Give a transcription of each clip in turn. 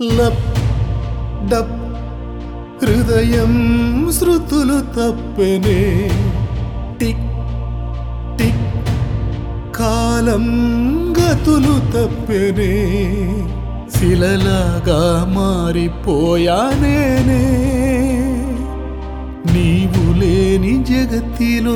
లప్ డప్ హృదయం శృతులు తప్పెనే tick tick కాలం గతులు తప్పెనే శిలలాగా మారిపోయానేనే నీవు లేని జగతిలో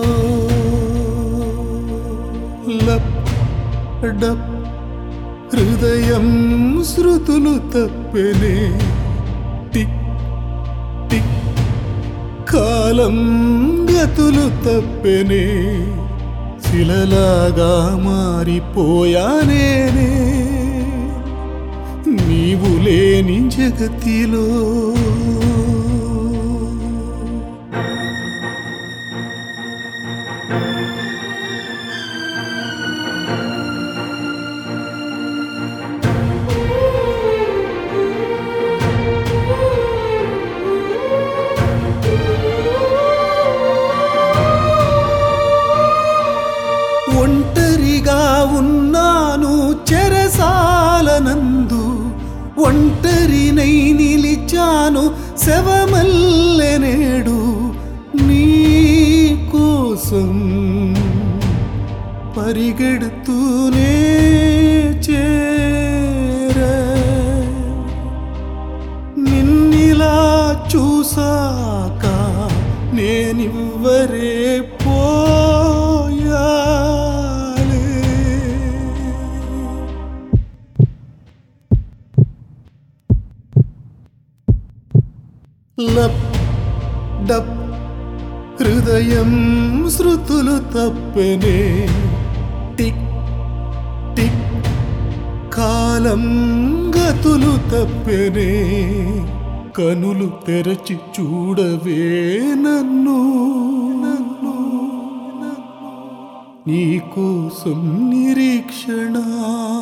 లప్ డప్ హృదయం శృతులు తప్పెనే టిక్ టిక్ కాలం గతులు తప్పెనే శిలలాగా మారిపోయానేనే నీవు లేని జగతిలో ఒంటరిగా ఉన్నాను చెరసాలనందు ఒంటరినై నిలిచాను శవమల్లెనేడు నీ కోసం పరిగెడుతూనే చేర నిన్నిలా చూసాక నేనివ్వరే పోయాలే లప్ డప్ హృదయం శృతులు తప్పెనే టిక్ టిక్ కాలం గతులు తప్పెనే కనులు తెరచి చూడవే నన్ను నన్ను నీకోసం నిరీక్షణ